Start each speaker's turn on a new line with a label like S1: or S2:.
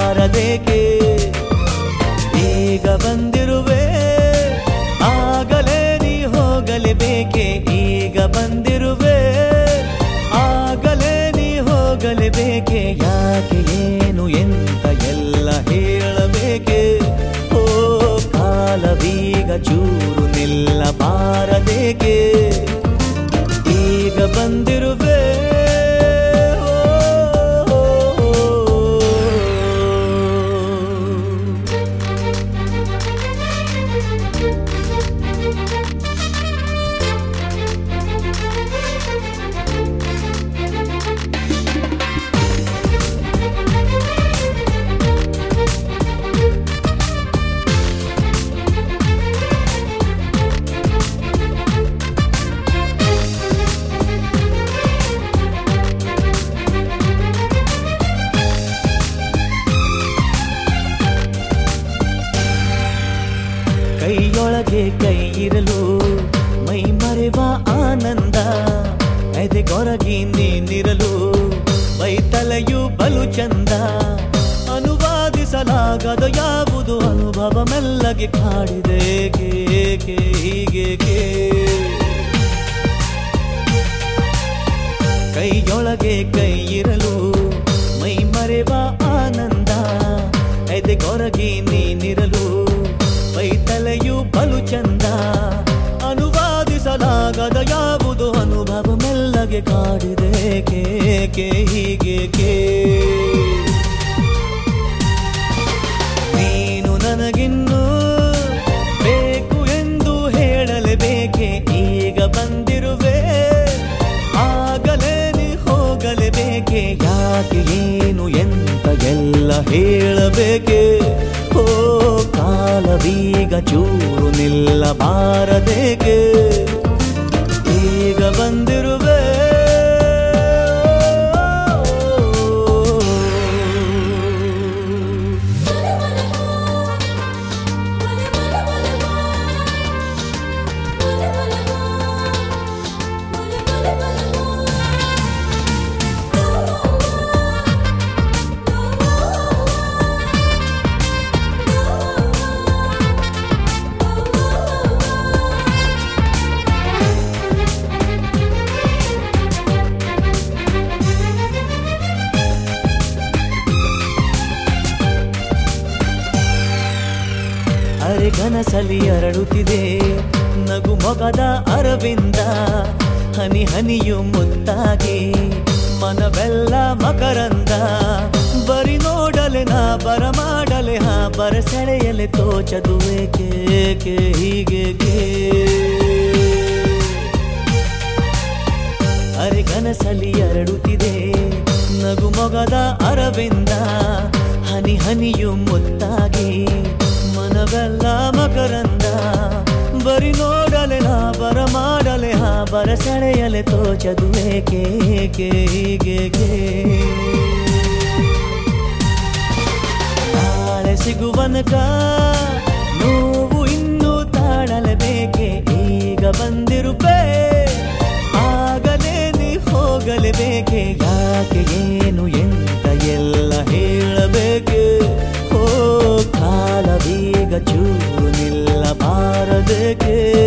S1: ಬಾರದೇಕೆ ಈಗ ಬಂದಿರುವೆ ಆಗಲೇ ನೀ ಹೋಗಲೇಬೇಕೆ ಈಗ ಬಂದಿರುವೆ ಆಗಲೇ ನೀ ಹೋಗಲೇಬೇಕೆ ಯಾಕೆ ಏನು ಎಂತ ಎಲ್ಲ ಹೇಳಬೇಕೆ ಓ ಕಾಲವೀಗ ಚೂರು ನಿಲ್ಲಬಾರದೇಕೆ ಈಗ ಬಂದಿರುವೆ ಓ ಕೈಯೊಳಗೆ ಕೈ ಇರಲು ಮೈ ಮರೆವ ಆನಂದ ಎದೆಗೊರಗಿ ನೀನಿರಲು ಬೈತಲೆಯು ಬಲು ಚಂದ ಅನುವಾದಿಸಲಾಗದ ಯಾವುದು ಅನುಭವ ಮೆಲ್ಲಗೆ ಕಾಡಿದೆ ಏಕೆ ಹೀಗೇಕೆ ಕೈಯೊಳಗೆ ಕೈ ಇರಲು ಮೈ ಮರೆವ ಆನಂದ ಎದೆಗೊರಗಿ ನೀನಿರಲು ಬೈತಲೆಯು ಬಲು ಚಂದ ಅನುವಾದಿಸಲಾಗದ ಯಾವುದು ಅನುಭವ ಮೆಲ್ಲಗೆ ಕಾಡಿದೆ ಕೇಕೆ ಹೀಗೇಕೆ ನೀನು ನನಗಿನ್ನು ಬೇಕು ಎಂದು ಹೇಳಲೇಬೇಕೆ ಈಗ ಬಂದಿರುವೆ ಆಗಲೇ ನೀ ಹೋಗಲೇಬೇಕೆ ಯಾಕೆ ಏನು ಎಂತ ಎಲ್ಲ ಹೇಳಬೇಕೆ ಓ ಕಾಲವೀಗ ಚೂರು ನಿಲ್ಲಬಾರದೇಕೆ ಈಗ ಬಂದಿರುವೆ ಅರೆ ಕನಸಲಿ ಅರಳುತ್ತಿದೆ ನಗು ಮೊಗದ ಅರವಿಂದ ಹನಿ ಹನಿಯು ಮುತ್ತಾಗಿ ಮನವೆಲ್ಲ ಮಕರಂದ ಬರಿ ನೋಡಲೆ ನಾ ಬರ ಮಾಡಲೆ ಹಾ ಬರ ಸೆಳೆಯಲೆ ತೋಚದು ಏಕೆ ಏಕೆ ಹೀಗೇಕೆ ಅರೆ ಕನಸಲಿ ಅರಳುತ್ತಿದೆ ನಗು ಮೊಗದ ಅರವಿಂದ ಹನಿ ಹನಿಯು ಮುತ್ತಾಗಿ ಮನವೆಲ್ಲ ಮಕರಂದ ಬರಿ ನೋಡಲೆ ನಾ ಬರ ಮಾಡಲೆ ಹಾ ಬರ ಸೆಳೆಯಲೆ ತೋಚದು ಏಕೆ ಏಕೆ ಹೀಗೇಕೆ ನಾಳೆ ಸಿಗುವನಕ ನೋವು ಇನ್ನೂ ತಾಳಲೇಬೇಕೆ ಈಗ ಬಂದಿರುವೆ ಆಗಲೇ ನೀ ಹೋಗಲೇಬೇಕೆ ಯಾಕೆ ಏನು ಎಂತ ಎಲ್ಲ ಹೇಳಬೇಕೆ ಓ ಕಾಲವೀಗ ಚೂರು ನಿಲ್ಲಬಾರದೇಕೆ